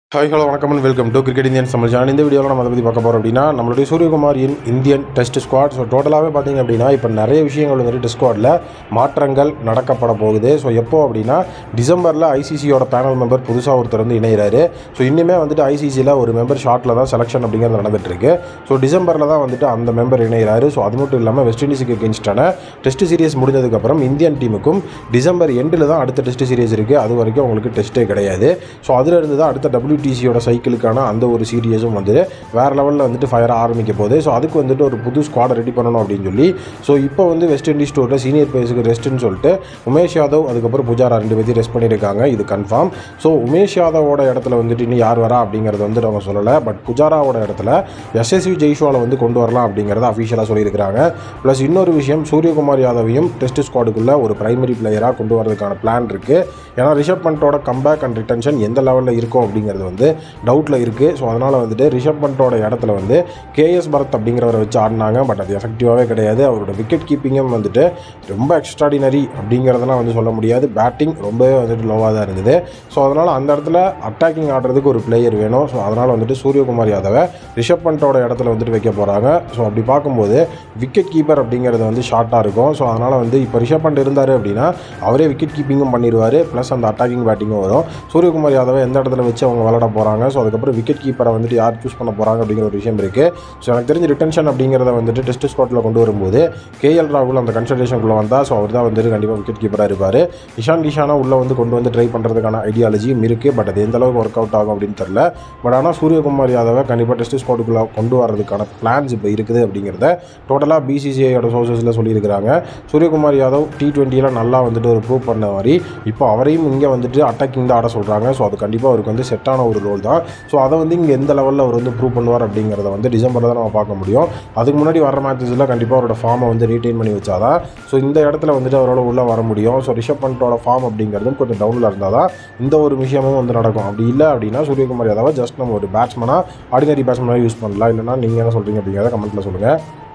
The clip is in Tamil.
ஹாய் ஹலோ வணக்கம் and welcome to cricket Indian Tamil channel இந்த வீடியோவில் நம்ம அதை பற்றி பார்க்க போகிறோம் அப்படின்னா நம்மளுடைய Suryakumar in Indian test squad so டோட்டலாகவே பார்த்தீங்க அப்படின்னா இப்போ நிறைய விஷயங்கள் வந்துட்டு டெஸ்ட் ஸ்குவாடில் மாற்றங்கள் நடக்கப்பட போகுது ஸோ எப்போ அப்படின்னா டிசம்பரில் ஐசிசியோட பேனல் மெம்பர் புதுசாக ஒருத்தர் வந்து இணைகிறாரு ஸோ இன்னுமே வந்துட்டு ஐசிசியில் ஒரு மெம்பர் ஷார்ட்டில் தான் செலெக்ஷன் அப்படிங்கிறது நடந்துட்டு இருக்கு ஸோ டிசம்பரில் தான் வந்துட்டு அந்த மெம்பர் இணைகிறாரு ஸோ அது மட்டும் இல்லாமல் வெஸ்ட் இண்டீஸுக்கு எகென்ஸ்டான டெஸ்ட் சீரிஸ் முடிஞ்சதுக்கப்புறம் இந்தியன் டீமுக்கும் டிசம்பர் எண்டில் தான் அடுத்த டெஸ்ட் சீரிஸ் இருக்குது அது வரைக்கும் உங்களுக்கு டெஸ்ட்டே கிடையாது ஸோ அதிலிருந்து தான் அடுத்த டபிள்யூடிசியோட சைக்கிளுக்கான அந்த ஒரு சீரியஸும் வந்து வேறு லெவலில் வந்துட்டு ஃபயர் ஆரம்பிக்க போகுது ஸோ அதுக்கு வந்துட்டு ஒரு புது ஸ்குவாடை ரெடி பண்ணணும் அப்படின்னு சொல்லி ஸோ இப்போ வந்து வெஸ்ட் இண்டீஸ் டூரில் சீனியர் பிளேயர்ஸுக்கு ரெஸ்ட்டுன்னு சொல்லிட்டு உமேஷ் யாதவ் அதுக்கப்புறம் புஜாரா ரெண்டு பேர்த்தையும் ரெஸ்ட் பண்ணியிருக்காங்க இது கன்ஃபார்ம் ஸோ உமேஷ் யாதவோட இடத்துல வந்துட்டு இன்னும் யார் வரா அப்படிங்கிறது வந்துட்டு அவங்க சொல்லலை பட் புஜாராவோட இடத்துல எஸ்எஸ்வி ஜெய்ஷ்வாலை வந்து கொண்டு வரலாம் அப்படிங்கிறத அஃபிஷியலாக சொல்லியிருக்கிறாங்க ப்ளஸ் இன்னொரு விஷயம் சூரியகுமார் யாதவையும் டெஸ்ட் ஸ்குவாடுக்குள்ளே ஒரு பிரைமரி பிளேயராக கொண்டு வரதுக்கான பிளான் இருக்குது ஏன்னா ரிஷப் பண்டோட கம்பேக் அண்ட் ரிட்டன்ஷன் எந்த லெவலில் இருக்கும் அப்படிங்கிறது வந்து டவுட்டில் இருக்குது ஸோ அதனால் வந்துட்டு ரிஷப் பண்டோட இடத்துல வந்து கேஎஸ் பரத் அப்படிங்கிறவரை வச்சு ஆடினாங்க பட் அது எஃபெக்டிவாகவே கிடையாது அவரோட விக்கெட் கீப்பிங்கும் வந்துட்டு ரொம்ப எக்ஸ்ட்ராடினரி அப்படிங்கிறதெல்லாம் வந்து சொல்ல முடியாது பேட்டிங் ரொம்பவே வந்துட்டு லோவாக தான் இருந்தது ஸோ அதனால் அந்த இடத்துல அட்டாக்கிங் ஆடுறதுக்கு ஒரு பிளேயர் வேணும் ஸோ அதனால் வந்துட்டு சூரியகுமார் யாதவை ரிஷப் பண்டோட இடத்துல வந்துட்டு வைக்க போகிறாங்க ஸோ அப்படி பார்க்கும்போது விக்கெட் கீப்பர் அப்படிங்கிறது வந்து ஷார்ட்டாக இருக்கும் ஸோ அதனால் வந்து இப்போ ரிஷப் பண்ட் இருந்தார் அப்படின்னா அவரே விக்கெட் கீப்பிங்கும் பண்ணிடுவார் ப்ளஸ் அந்த அட்டாக்கிங் பேட்டிங்கும் வரும் சூரியகுமார் யாதவை எந்த இடத்துல வச்சு அவங்க விளாட போகிறாங்க ஸோ அதுக்கப்புறம் விக்கெட் கீப்பரை வந்துட்டு யார் சூஸ் பண்ண போகிறாங்க அப்படிங்கிற ஒரு விஷயம் இருக்குது ஸோ எனக்கு தெரிஞ்ச ரிட்டன்ஷன் அப்படிங்கிறத வந்துட்டு டெஸ்ட் ஸ்பாட்டில் கொண்டு வரும்போது கேஎல் ராகுல் அந்த கன்சல்டேஷனுக்குள்ளே வந்தால் ஸோ அவர் தான் வந்துட்டு கண்டிப்பாக விக்கெட் கீப்பராக இருப்பார் இஷான் கிஷானா உள்ளே வந்து கொண்டு வந்து ட்ரை பண்ணுறதுக்கான ஐடியாலஜியும் இருக்குது பட் அது எந்த அளவுக்கு ஒர்க் அவுட் ஆகும் அப்படின்னு தெரில பட் ஆனால் சூரியகுமார் யாதவை கண்டிப்பாக டெஸ்ட் ஸ்பாட்டுக்குள்ளே கொண்டு வரதுக்கான பிளான்ஸ் இப்போ இருக்குது அப்படிங்கிறத டோட்டலாக பிசிசிஐயோட சோர்சஸில் சொல்லியிருக்கிறாங்க சூரியகுமார் யாதவ் டி டுவெண்ட்டியில் நல்லா வந்துட்டு ஒரு ப்ரூவ் பண்ண மாதிரி இப்போ அவரையும் இங்கே வந்துட்டு அட்டாக்கிங் தான் ஆட சொல்கிறாங்க ஸோ அது கண்டிப்பாக அவருக்கு வந்து செட்டான ஒரு ரோல் தான் ஸோ அதை வந்து இங்கே எந்த லெவலில் அவர் வந்து ப்ரூவ் பண்ணுவார் அப்படிங்கிறத வந்து டிசம்பரில் தான் நம்ம பார்க்க முடியும் அதுக்கு முன்னாடி வர மேட்சஸில் கண்டிப்பாக அவரோட ஃபார்மை வந்து ரீட்டைன் பண்ணி வச்சாதான் ஸோ இந்த இடத்துல வந்துட்டு அவரோட உள்ளே வர முடியும் ஸோ ரிஷப் பண்டோட ஃபார்ம் அப்படிங்கிறதும் கொஞ்சம் டவுனில் இருந்தால் தான் இந்த ஒரு விஷயமும் வந்து நடக்கும் அப்படி இல்லை அப்படின்னா சூரியகுமார் யாதவை ஜஸ்ட் நம்ம ஒரு பேட்ஸ்மனாக ஆர்டினரி பேட்ஸ்மனாக யூஸ் பண்ணலாம் இல்லைனா நீங்கள் என்ன சொல்கிறீங்க அப்படிங்கிறத கமெண்ட்டில் சொல்லுங்கள்